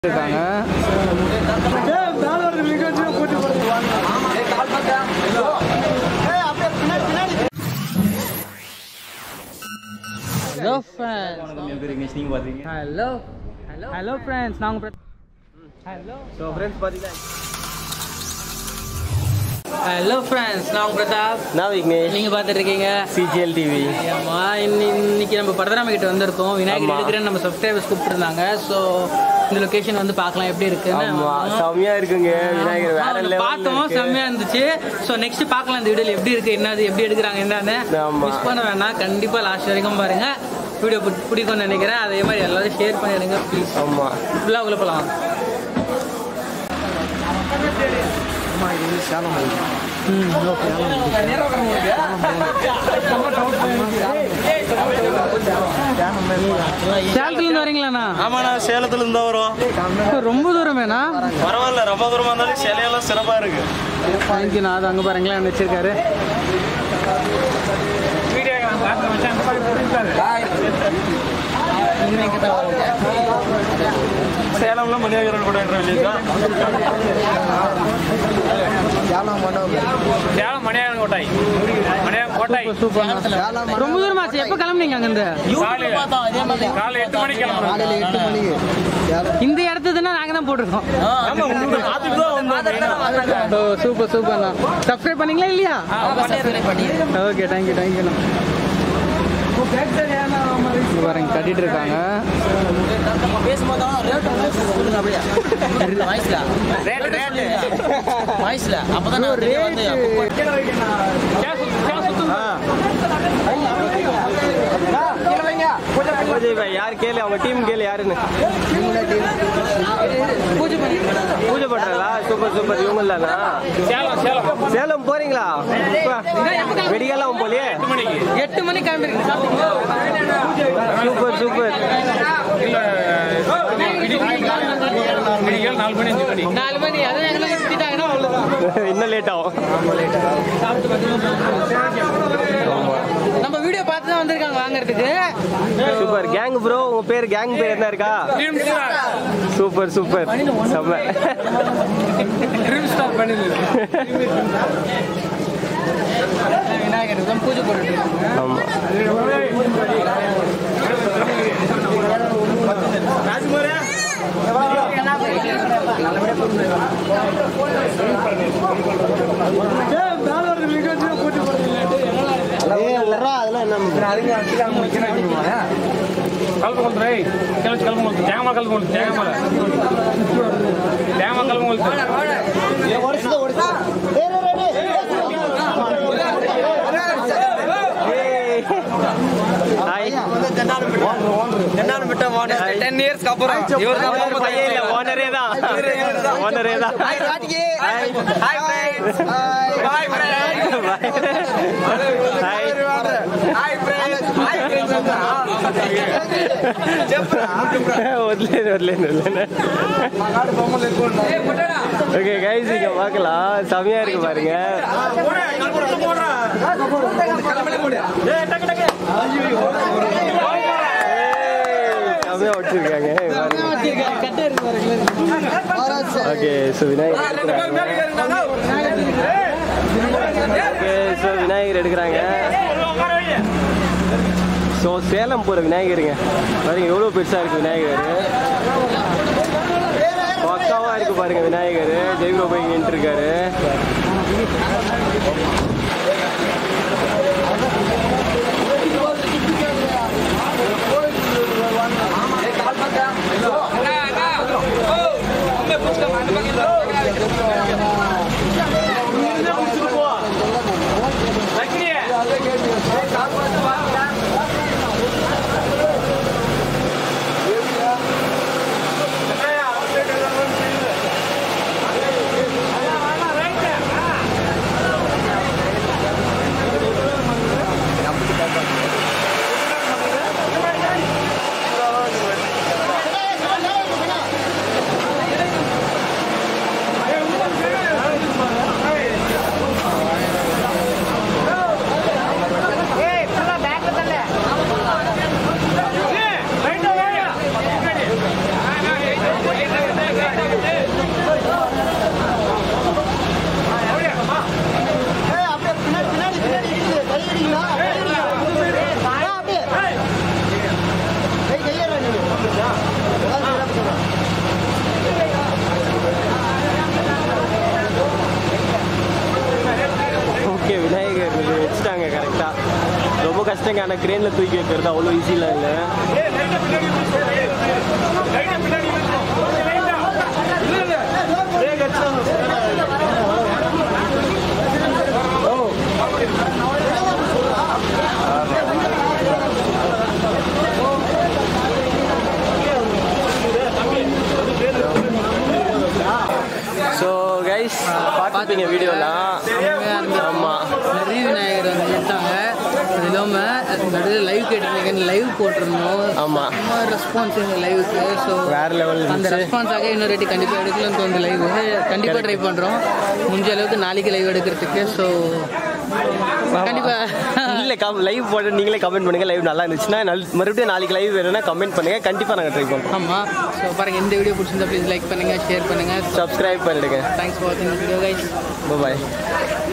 இருக்காங்க hello friends hello hello hello friends நான் உங்க ஹலோ ஸோ ஃப்ரெண்ட்ஸ் பார்த்தீங்கன்னா ஹலோ ஃப்ரெண்ட்ஸ் நான் உங்க பிரதாப் நான் விக்னேஷ் நீங்க பார்த்துட்டு இருக்கீங்க சிஜிஎல் டிவி ஆமா இன்னி- இன்னைக்கு நம்ம பரதராம கிட்ட வந்திருக்கோம் விநாயகர் ஆமா. எடுக்கிறேன்னு நம்ம சப்ஸ்கிரைபர்ஸ் கூப்பிட்டுருந்தாங்க ஸோ இந்த லொகேஷன் வந்து பார்க்கலாம் எப்படி இருக்குன்னு ஆமா செம்மையா இருக்குங்க விநாயகர் வேற ஆமா, லெவல்ல பார்த்தோம் இருக்கு. செம்மையா இருந்துச்சு ஸோ நெக்ஸ்ட் பார்க்கலாம் இந்த வீடியோல எப்படி இருக்கு என்னது எப்படி எடுக்கிறாங்க என்னன்னு ஆமா. மிஸ் பண்ண வேணாம் கண்டிப்பா லாஸ்ட் வரைக்கும் பாருங்க வீடியோ பிடிக்கும்னு நினைக்கிறேன் அதே மாதிரி எல்லாரும் ஷேர் பண்ணிடுங்க ப்ளீஸ் ஆமா ஃபுல்லாக உள்ள போகலாம் சேலத்துல இருந்து வரீங்களாண்ணா ஆமாண்ணா சேலத்துல இருந்து வரோம் ரொம்ப தூரமேண்ணா பரவாயில்ல ரொம்ப தூரமா இருந்தாலும் சிலையெல்லாம் சிறப்பா இருக்கு தேங்க்யூண்ணா அது அங்கே பாருங்களேன் வச்சிருக்காரு சேலம்ல மணியாகரன் கூட வில்லேஜ் தான் சேலம் மணியாகன் கோட்டாய் மணியாகன் கோட்டாய் சூப்பர் ரொம்ப தூரமாச்சு எப்போ கிளம்புனீங்க அங்கேருந்து காலை காலை எட்டு மணிக்கு கிளம்பணும் இந்த இடத்துக்குன்னா நாங்கள் தான் போட்டிருக்கோம் ஓ சூப்பர் சூப்பர்ண்ணா சப்ஸ்கிரைப் பண்ணீங்களா இல்லையா ஓகே தேங்க்யூ தேங்க்யூண்ணா இங்க பாருங்க கட்டிட்டு இருக்காங்க பூஜை பாய் யார் கேளு அவங்க டீம் கேளு யாருன்னு பூஜை பண்றாங்களா சூப்பர் சூப்பர் இவங்க இல்லண்ணா சேலம் சேலம் சேலம் போறீங்களா வெடிக்கலாம் போலியே எட்டு மணிக்கு கிளம்பிருக்கீங்க சூப்பர் சூப்பர் மணிகள் நாலு மணி அஞ்சு மணி நாலு மணி அதை எங்களை சுத்திட்டாங்கன்னா அவ்வளோதான் இன்னும் லேட் ஆகும் நம்ம வீடியோ பார்த்து தான் வந்திருக்காங்க வாங்குறதுக்கு சூப்பர் கேங் ப்ரோ உங்க பேர் கேங் பேர் என்ன இருக்கா சூப்பர் சூப்பர் செம்ம ட்ரீம் ஸ்டார் பண்ணிடு விநாயகர் தான் பூஜை போட்டுட்டு இருக்காங்க. ஆமா கலப்பு கொளுத்துறே கிளச்சி கலப்பு கொளுத்து தேங்காய் கலப்பு கொளுத்து தேங்காய் மலை தேங்காய் கலப்பு கொளுத்து ஹாய் டென் இயர்ஸ்க்கு அப்புறம் இவர் தான் பையன் இல்ல ஓனரே தான் ஓனரே தான் వదిలేదు వదిలేదు వదిలేదు ஓகே கைஸ் இங்க பார்க்கலாம் செமையா இருக்கு பாருங்க செமையா வச்சிருக்காங்க கட்டை இருக்கு பாருங்களேன். Okay so Vinayagar okay so Vinayagar எடுக்கிறாங்க ஸோ சேலம் போகிற விநாயகருங்க பாருங்க எவ்வளோ பெருசாக இருக்கு விநாயகர் பக்காவாக இருக்கு பாருங்க விநாயகர் ஜெய்ப்ரோ போய் நின்று இருக்காரு கஷ்டங்க ஆனால் க்ரேனில் தூக்கி வைக்கிறது அவ்வளோ ஈஸிலாம் இல்லை ஸோ கைஸ் பார்த்துப்பீங்க வீடியோலாம் ஆமாம் நிறைய விநாயகர் வந்து எடுத்தாங்க அது இல்லாமல் நடுவில் லைவ் கேட்டிருந்தீங்க லைவ் போட்டிருந்தோம் ஆமா. செம்ம ரெஸ்பான்ஸ் எங்கள் லைவுக்கு ஸோ வேற லெவல் அந்த ரெஸ்பான்ஸாக இன்னொரு வாட்டி கண்டிப்பாக எடுக்கலாம்னு தோணுது லைவ் கண்டிப்பாக ட்ரை பண்ணுறோம் முடிஞ்ச அளவுக்கு நாளைக்கு லைவ் எடுக்கிறதுக்கு ஸோ கண்டிப்பாக இல்லை கம் லைவ் போட்டு நீங்களே கமெண்ட் பண்ணுங்க லைவ் நல்லா இருந்துச்சுன்னா நல் மறுபடியும் நாளைக்கு லைவ் வேணும்னா கமெண்ட் பண்ணுங்க கண்டிப்பாக நாங்கள் ட்ரை பண்ணுறோம் ஆமாம் ஸோ பாருங்கள் இந்த வீடியோ பிடிச்சிருந்தா ப்ளீஸ் லைக் பண்ணுங்கள் ஷேர் பண்ணுங்கள் சப்ஸ்கிரைப் பண்ணிடுங்க தேங்க்ஸ் ஃபார் வாட்சிங் வீடியோ கைஸ் பாய்